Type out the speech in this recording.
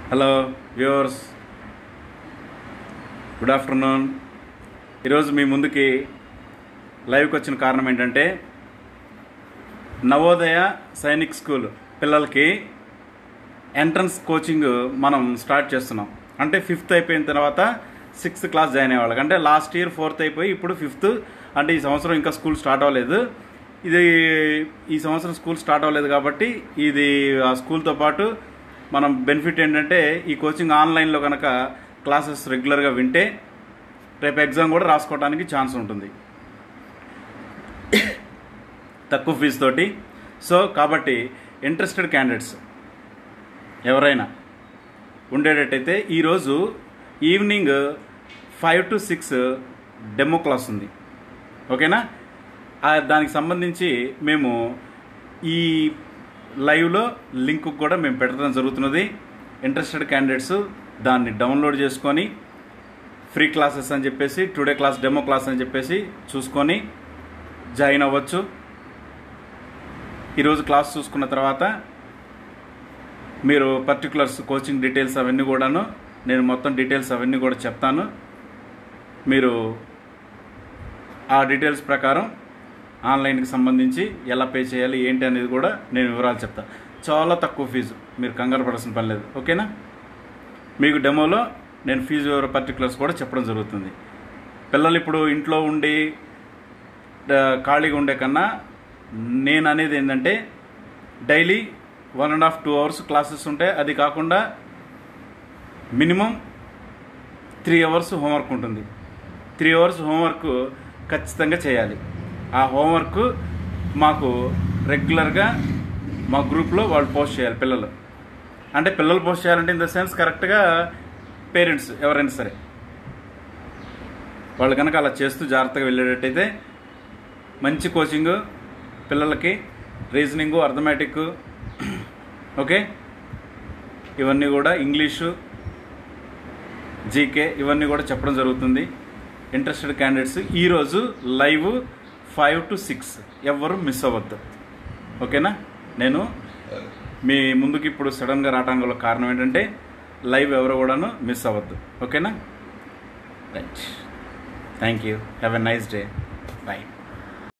hello viewers good afternoon ఈరోజు మీ ముందుకి లైవ్కి వచ్చిన కారణం ఏంటంటే నవోదయ సైనిక్ స్కూల్ పిల్లలకి ఎంట్రన్స్ కోచింగ్ మనం స్టార్ట్ చేస్తున్నాం అంటే ఫిఫ్త్ అయిపోయిన తర్వాత సిక్స్త్ క్లాస్ జాయిన్ అయ్యే వాళ్ళకి అంటే లాస్ట్ ఇయర్ ఫోర్త్ అయిపోయి ఇప్పుడు ఫిఫ్త్ అంటే ఈ సంవత్సరం ఇంకా స్కూల్ స్టార్ట్ అవ్వలేదు ఇది ఈ సంవత్సరం స్కూల్ స్టార్ట్ అవ్వలేదు కాబట్టి ఇది ఆ స్కూల్తో పాటు మనం బెనిఫిట్ ఏంటంటే ఈ కోచింగ్ ఆన్లైన్లో కనుక క్లాసెస్ రెగ్యులర్గా వింటే రేపు ఎగ్జామ్ కూడా రాసుకోవడానికి ఛాన్స్ ఉంటుంది తక్కువ ఫీజు తోటి సో కాబట్టి ఇంట్రెస్టెడ్ క్యాండిడేట్స్ ఎవరైనా ఉండేటట్టయితే ఈరోజు evening five to six demo class ఉంది ఓకేనా ఆ దానికి సంబంధించి మేము ఈ లైవ్లో లింక్ కూడా మేము పెట్టడం జరుగుతున్నది ఇంట్రెస్టెడ్ క్యాండిడేట్స్ దాన్ని డౌన్లోడ్ చేసుకొని ఫ్రీ క్లాసెస్ అని చెప్పేసి టుడే క్లాస్ డెమో క్లాస్ అని చెప్పేసి చూసుకొని జాయిన్ అవ్వచ్చు ఈరోజు క్లాస్ చూసుకున్న తర్వాత మీరు పర్టికులర్స్ కోచింగ్ డీటెయిల్స్ అవన్నీ కూడాను నేను మొత్తం డీటెయిల్స్ అవన్నీ కూడా చెప్తాను మీరు ఆ డీటెయిల్స్ ప్రకారం ఆన్లైన్కి సంబంధించి ఎలా పే చేయాలి ఏంటి అనేది కూడా నేను వివరాలు చెప్తాను చాలా తక్కువ ఫీజు మీరు కంగారు పడాల్సిన పని లేదు ఓకేనా మీకు డెమోలో నేను ఫీజు వివర పర్టికులర్స్ కూడా చెప్పడం జరుగుతుంది పిల్లలు ఇప్పుడు ఇంట్లో ఉండి ఆ, ఖాళీగా ఉండే కన్నా నేను అనేది ఏంటంటే daily one and half two hours classes ఉంటాయి అది కాకుండా మినిమం త్రీ అవర్స్ హోంవర్క్ ఉంటుంది త్రీ అవర్స్ హోంవర్క్ ఖచ్చితంగా చేయాలి ఆ హోంవర్క్ మాకు రెగ్యులర్గా మా గ్రూప్లో వాళ్ళు పోస్ట్ చేయాలి పిల్లలు అంటే పిల్లలు పోస్ట్ చేయాలంటే ఇన్ ద సెన్స్ కరెక్ట్గా పేరెంట్స్ ఎవరైనా సరే వాళ్ళు కనుక అలా చేస్తూ జాగ్రత్తగా వెళ్ళేటట్టయితే మంచి కోచింగ్ పిల్లలకి రీజనింగు అర్థమెటిక్ ఓకే ఇవన్నీ కూడా ఇంగ్లీషు జీకే ఇవన్నీ కూడా చెప్పడం జరుగుతుంది ఇంట్రెస్టెడ్ క్యాండిడేట్స్ ఈరోజు లైవ్ ఫైవ్ టు సిక్స్ ఎవ్వరు మిస్ అవ్వద్దు ఓకేనా నేను మీ ముందుకి ఇప్పుడు సడన్గా రావడానికి గల కారణం ఏంటంటే లైవ్ ఎవరు కూడాను మిస్ అవ్వద్దు ఓకేనా right thank you have a nice day bye